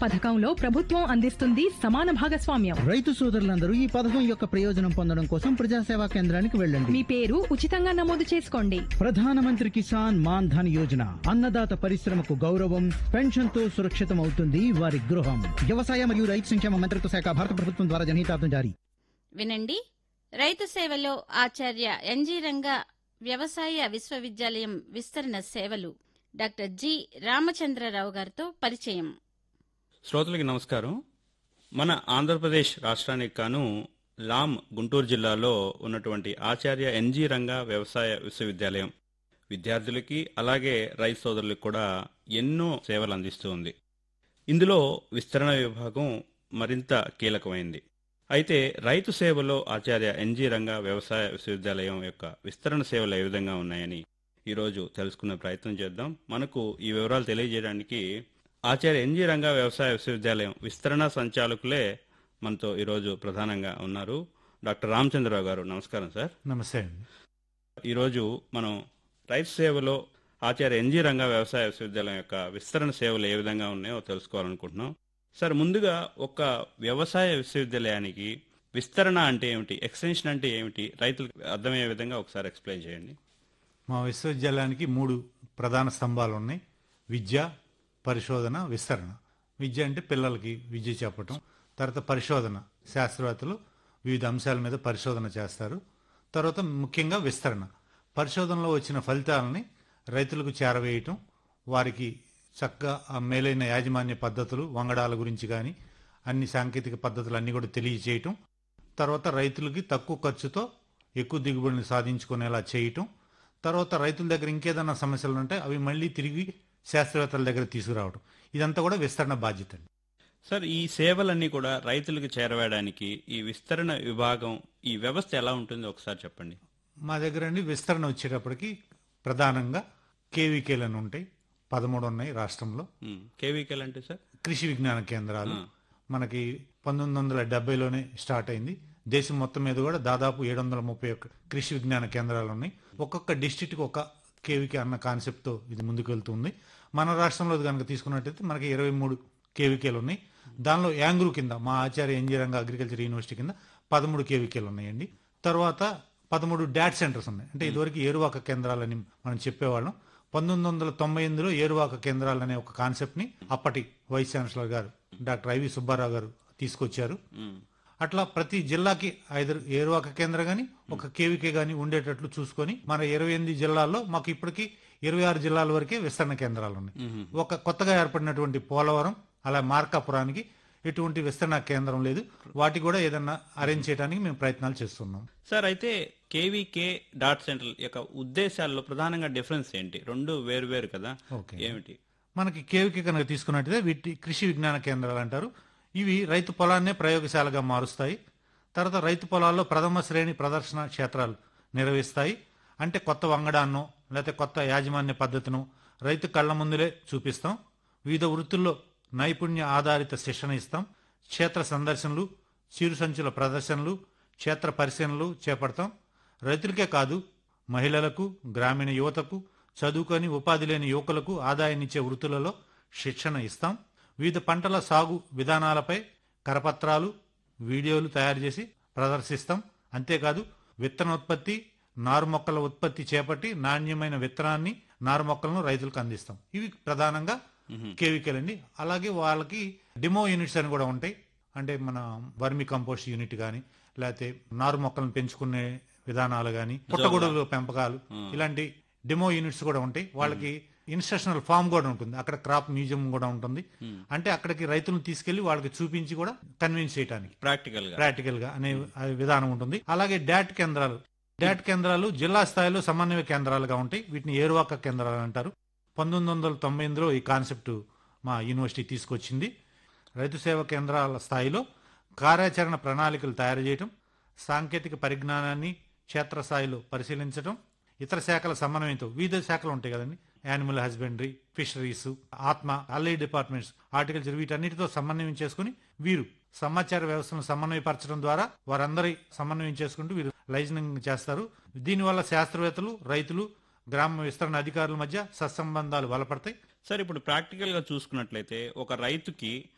పథకంలో ప్రభుత్వం అందిస్తుంది సమాన భాగస్వామ్యం రైతు సోదరులందరూ ఈ పథకం యొక్క ప్రయోజనం పొందడం కోసం ప్రజాసేవా కేంద్రానికి వెళ్ళండి మీ పేరు ఉచితంగా నమోదు చేసుకోండి ప్రధానమంత్రి కిసాన్ మాన్ ధన్ యోజన అన్నదాత పరిశ్రమకు గౌరవం పెన్షన్ తో సురక్షితం అవుతుంది వారి గృహం వ్యవసాయ మరియు రైతు సంక్షేమ మంత్రిత్వ శాఖ భారత ప్రభుత్వం ద్వారా జనహితార్థం జారీ వినండి రైతు సేవలో ఆచార్య ఎన్జీ రంగా వ్యవసాయ విశ్వవిద్యాలయం విస్తరణ సేవలు డాక్టర్ జి రామచంద్రరావు గారితో పరిచయం శ్రోతలకి నమస్కారం మన ఆంధ్రప్రదేశ్ రాష్ట్రానికి గాను లామ్ గుంటూరు జిల్లాలో ఉన్నటువంటి ఆచార్య ఎన్జీ రంగా వ్యవసాయ విశ్వవిద్యాలయం విద్యార్థులకి అలాగే రైతు సోదరులకు కూడా ఎన్నో సేవలు అందిస్తూ ఉంది ఇందులో విస్తరణ విభాగం మరింత కీలకమైంది అయితే రైతు సేవలో ఆచార్య ఎన్జీ రంగా వ్యవసాయ విశ్వవిద్యాలయం యొక్క విస్తరణ సేవలు ఏ విధంగా ఉన్నాయని ఈరోజు తెలుసుకునే ప్రయత్నం చేద్దాం మనకు ఈ వివరాలు తెలియజేయడానికి ఆచార్య ఎన్జీ రంగా వ్యవసాయ విశ్వవిద్యాలయం విస్తరణ సంచాలకులే మనతో ఈరోజు ప్రధానంగా ఉన్నారు డాక్టర్ రామచంద్రరావు గారు నమస్కారం సార్ నమస్తే అండి ఈరోజు మనం రైతు సేవలో ఆచార్య ఎన్జీ రంగా వ్యవసాయ విశ్వవిద్యాలయం యొక్క విస్తరణ సేవలు ఏ విధంగా ఉన్నాయో తెలుసుకోవాలనుకుంటున్నాం సార్ ముందుగా ఒక వ్యవసాయ విశ్వవిద్యాలయానికి విస్తరణ అంటే ఏమిటి ఎక్స్టెన్షన్ అంటే ఏమిటి రైతులకు అర్థమయ్యే విధంగా ఒకసారి ఎక్స్ప్లెయిన్ చేయండి మా విశ్వవిద్యాలయానికి మూడు ప్రధాన స్తంభాలు ఉన్నాయి విద్య పరిశోధన విస్తరణ విద్య అంటే పిల్లలకి విద్య చెప్పటం తర్వాత పరిశోధన శాస్త్రవేత్తలు వివిధ అంశాల మీద పరిశోధన చేస్తారు తర్వాత ముఖ్యంగా విస్తరణ పరిశోధనలో వచ్చిన ఫలితాలని రైతులకు చేరవేయటం వారికి చక్కగా ఆ మేలైన యాజమాన్య పద్ధతులు వంగడాల గురించి కానీ అన్ని సాంకేతిక పద్ధతులు అన్ని కూడా తెలియజేయటం తర్వాత రైతులకి తక్కువ ఖర్చుతో ఎక్కువ దిగుబడిని సాధించుకునేలా చేయటం తర్వాత రైతుల దగ్గర ఇంకేదన్నా సమస్యలు ఉంటే అవి మళ్ళీ తిరిగి శాస్త్రవేత్తల దగ్గర తీసుకురావడం ఇదంతా కూడా విస్తరణ బాధ్యత అండి సార్ ఈ సేవలన్నీ కూడా రైతులకు చేరవేయడానికి ఈ విస్తరణ విభాగం ఈ వ్యవస్థ ఎలా ఉంటుందో ఒకసారి చెప్పండి మా దగ్గర అండి విస్తరణ వచ్చేటప్పటికి ప్రధానంగా కేవీకేలు అని ఉంటాయి పదమూడు ఉన్నాయి రాష్ట్రంలో కేవీకెల్ అంటే సార్ కృషి విజ్ఞాన కేంద్రాలు మనకి పంతొమ్మిది వందల డెబ్బైలోనే స్టార్ట్ అయింది దేశం మొత్తం మీద కూడా దాదాపు ఏడు వందల ముప్పై ఒక్క కృషి విజ్ఞాన కేంద్రాలు ఉన్నాయి ఒక్కొక్క డిస్టిక్కి ఒక కేవీకే అన్న కాన్సెప్ట్తో ఇది ముందుకు వెళ్తుంది మన రాష్ట్రంలో కనుక తీసుకున్నట్టయితే మనకి ఇరవై మూడు కేవీకేలు ఉన్నాయి దానిలో యాంగ్రూ కింద మా ఆచార్య ఇంజనీరింగ్ అగ్రికల్చర్ యూనివర్సిటీ కింద పదమూడు కేవీకేలు ఉన్నాయండి తర్వాత పదమూడు డాట్ సెంటర్స్ ఉన్నాయి అంటే ఇదివరకు ఏరువాక కేంద్రాలని మనం చెప్పేవాళ్ళం పంతొమ్మిది వందల తొంభై ఎనిమిదిలో ఏరువాక కేంద్రాలు అనే ఒక కాన్సెప్ట్ ని అప్పటి vice chancellor garu doctor IV Subbarao garu తీసుకొచ్చారు అట్లా ప్రతి జిల్లాకి ఐదు ఏరువాక కేంద్రం గాని ఒక కేవీకే గాని ఉండేటట్లు చూసుకొని మన ఇరవై ఎనిమిది జిల్లాల్లో మాకు ఇప్పటికి ఇరవై ఆరు జిల్లాల వరకే విస్తరణ కేంద్రాలు ఉన్నాయి ఒక కొత్తగా ఏర్పడినటువంటి పోలవరం అలా మార్కాపురానికి ఎటువంటి విస్తరణ కేంద్రం లేదు వాటి కూడా ఏదన్నా అరేంజ్ చేయడానికి మేము ప్రయత్నాలు చేస్తున్నాం సార్ అయితే కేవీకే డాట్ సెంటర్ యొక్క ఉద్దేశాల్లో ప్రధానంగా డిఫరెన్స్ ఏంటి రెండు వేరు వేరు కదా ఓకే. ఏమిటి మనకి కేవీకే కనుక తీసుకున్నట్టయితే వీటి కృషి విజ్ఞాన కేంద్రాలు అంటారు ఇవి రైతు పొలాన్నే ప్రయోగశాలగా మారుస్తాయి తర్వాత రైతు పొలాల్లో ప్రథమ శ్రేణి ప్రదర్శన క్షేత్రాలు నిర్వహిస్తాయి అంటే కొత్త వంగడాన్నో లేకపోతే కొత్త యాజమాన్య పద్ధతిను రైతు కళ్ళ ముందులే చూపిస్తాం వివిధ వృత్తుల్లో నైపుణ్య ఆధారిత శిక్షణ ఇస్తాం క్షేత్ర సందర్శనలు చిరు సంచుల ప్రదర్శనలు క్షేత్ర పరిశీలనలు చేపడతాం రైతులకే కాదు మహిళలకు గ్రామీణ యువతకు చదువుకొని ఉపాధి లేని యువకులకు ఆదాయాన్నిచ్చే వృత్తులలో శిక్షణ ఇస్తాం వివిధ పంటల సాగు విధానాలపై కరపత్రాలు వీడియోలు తయారు చేసి ప్రదర్శిస్తాం అంతేకాదు విత్తనోత్పత్తి నారు మొక్కల ఉత్పత్తి చేపట్టి నాణ్యమైన విత్తనాన్ని నారు మొక్కలను రైతులకు అందిస్తాం ఇవి ప్రధానంగా కేవీకేలు అండి అలాగే వాళ్ళకి డిమో యూనిట్స్ అని కూడా ఉంటాయి అంటే మన వర్మి కంపోస్ట్ యూనిట్ కానీ లేకపోతే నారు మొక్కలను పెంచుకునే విధానాలు కానీ పుట్టగొడుగుల పెంపకాలు ఇలాంటి డెమో యూనిట్స్ కూడా ఉంటాయి వాళ్ళకి ఇన్స్ట్రక్షనల్ ఫామ్ కూడా ఉంటుంది అక్కడ క్రాప్ మ్యూజియం కూడా ఉంటుంది అంటే అక్కడికి రైతులను తీసుకెళ్లి వాళ్ళకి చూపించి కూడా కన్విన్స్ చేయడానికి ప్రాక్టికల్ గా ప్రాక్టికల్ గా అనే ఆ విధానం ఉంటుంది అలాగే డాట్ కేంద్రాలు డాట్ కేంద్రాలు జిల్లా స్థాయిలో సమన్వయ కేంద్రాలుగా ఉంటాయి వీటిని ఏరువాక కేంద్రాలు అంటారు పంతొమ్మిది వందల తొంభై ఎనిమిదిలో ఈ కాన్సెప్ట్ మా యూనివర్సిటీ తీసుకొచ్చింది రైతు సేవా కేంద్రాల స్థాయిలో కార్యాచరణ ప్రణాళికలు తయారు చేయటం సాంకేతిక పరిజ్ఞానాన్ని క్షేత్రస్థాయిలో పరిశీలించడం ఇతర శాఖల సమన్వయంతో వివిధ శాఖలు ఉంటాయి కదండి యానిమల్ హస్బెండరీ ఫిషరీస్ ఆత్మ అల్లై డిపార్ట్మెంట్స్ హార్టికల్చర్ వీటన్నిటితో సమన్వయం చేసుకుని వీరు సమాచార వ్యవస్థను సమన్వయపరచడం ద్వారా వారందరి సమన్వయం చేసుకుంటూ వీరు లైజనింగ్ చేస్తారు దీనివల్ల శాస్త్రవేత్తలు రైతులు గ్రామ విస్తరణ అధికారుల మధ్య సత్సంబంధాలు బలపడతాయి సార్ ఇప్పుడు ప్రాక్టికల్ గా చూసుకున్నట్లయితే ఒక రైతుకి